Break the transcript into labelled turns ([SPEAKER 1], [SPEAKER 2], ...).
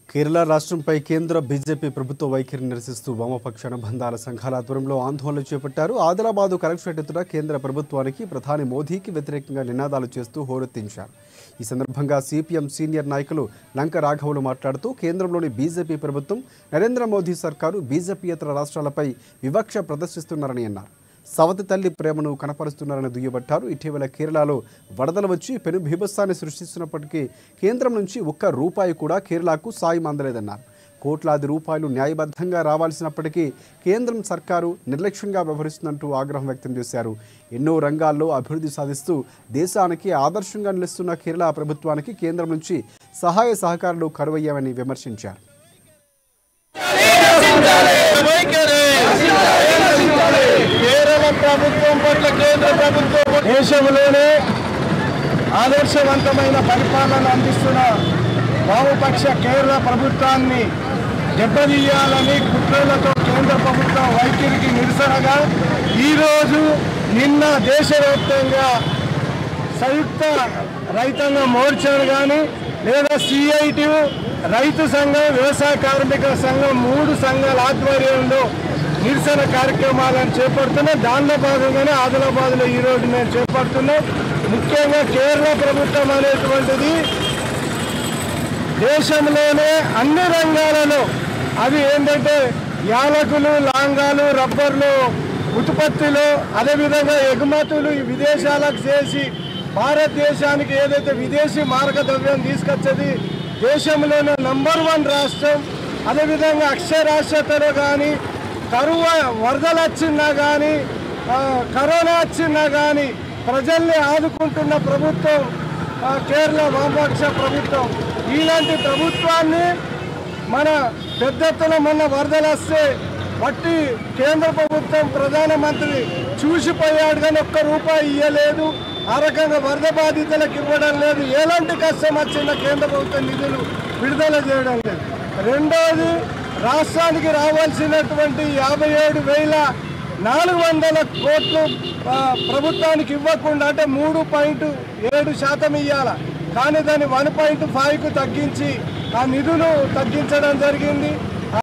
[SPEAKER 1] కేరళ రాష్ట్రంపై కేంద్ర బీజేపీ ప్రభుత్వ వైఖరిని నిరసిస్తూ వామపక్ష అనుబంధాల సంఘాల ఆధ్వర్యంలో ఆందోళనలు చేపట్టారు ఆదిలాబాదు కలెక్టరేట్ ఎదుట కేంద్ర ప్రభుత్వానికి ప్రధాని మోదీకి వ్యతిరేకంగా నినాదాలు చేస్తూ హోరెత్తించారు ఈ సందర్భంగా సిపిఎం సీనియర్ నాయకులు లంక రాఘవులు మాట్లాడుతూ కేంద్రంలోని బీజేపీ ప్రభుత్వం నరేంద్ర మోదీ సర్కారు బీజేపీయేతర రాష్ట్రాలపై వివక్ష ప్రదర్శిస్తున్నారని అన్నారు సవతి తల్లి ప్రేమను కనపరుస్తున్నారని దుయ్యబట్టారు ఇటీవల కేరళలో వరదలు వచ్చి పెను బీభత్సాన్ని సృష్టిస్తున్నప్పటికీ కేంద్రం నుంచి ఒక్క రూపాయి కూడా కేరళకు సాయం అందలేదన్నారు కోట్లాది రూపాయలు న్యాయబద్ధంగా రావాల్సినప్పటికీ కేంద్రం సర్కారు నిర్లక్ష్యంగా వ్యవహరిస్తుందంటూ ఆగ్రహం వ్యక్తం చేశారు ఎన్నో రంగాల్లో అభివృద్ధి సాధిస్తూ దేశానికి ఆదర్శంగా నిలుస్తున్న కేరళ ప్రభుత్వానికి కేంద్రం నుంచి సహాయ సహకారాలు కరువయ్యామని విమర్శించారు
[SPEAKER 2] కేరళ ప్రభుత్వం పట్ల కేంద్ర ప్రభుత్వం దేశంలోనే ఆదర్శవంతమైన పరిపాలన అందిస్తున్న వామపక్ష కేరళ ప్రభుత్వాన్ని దెబ్బతీయాలని కుట్రలతో కేంద్ర ప్రభుత్వం వైఖరికి నిరసనగా ఈరోజు నిన్న దేశవ్యాప్తంగా సంయుక్త రైతాంగ మోర్చాలు కానీ లేదా సిఐటి రైతు సంఘం వ్యవసాయ కార్మిక సంఘం మూడు సంఘాల ఆధ్వర్యంలో నిరసన కార్యక్రమాలను చేపడుతున్నాం దానిలో భాగంగానే ఆదిలాబాద్లో ఈరోజు మేము చేపడుతున్నాం ముఖ్యంగా కేరళ ప్రభుత్వం అనేటువంటిది దేశంలోనే అన్ని రంగాలలో అవి ఏంటంటే యాలకులు లాంగాలు రబ్బర్లు ఉత్పత్తిలో అదేవిధంగా ఎగుమతులు ఈ విదేశాలకు చేసి భారతదేశానికి ఏదైతే విదేశీ మార్గద్రవ్యం తీసుకొచ్చేది దేశంలోనే నంబర్ వన్ రాష్ట్రం అదేవిధంగా అక్షరాస్యతలో కానీ కరువు వరదలు వచ్చినా కానీ ఆ, కరోనా వచ్చినా కానీ ప్రజల్ని ఆదుకుంటున్న ప్రభుత్వం ఆ, కేరళ వామపక్ష ప్రభుత్వం ఇలాంటి ప్రభుత్వాన్ని మన పెద్ద ఎత్తున మొన్న వరదలు వస్తే వట్టి కేంద్ర ప్రభుత్వం ప్రధానమంత్రి చూసిపోయాడు కానీ ఒక్క రూపాయి ఇవ్వలేదు ఆ రకంగా వరద బాధితులకు ఇవ్వడం లేదు ఎలాంటి కష్టం వచ్చిన కేంద్ర ప్రభుత్వం నిధులు విడుదల చేయడం లేదు రెండోది రాష్ట్రానికి రావాల్సినటువంటి యాభై ఏడు వేల నాలుగు వందల కోట్లు ఆ, ప్రభుత్వానికి ఇవ్వకుండా అంటే మూడు పాయింట్ ఏడు శాతం ఇవ్వాల కానీ దాన్ని వన్ పాయింట్ ఫైవ్కు తగ్గించి ఆ నిధులు తగ్గించడం జరిగింది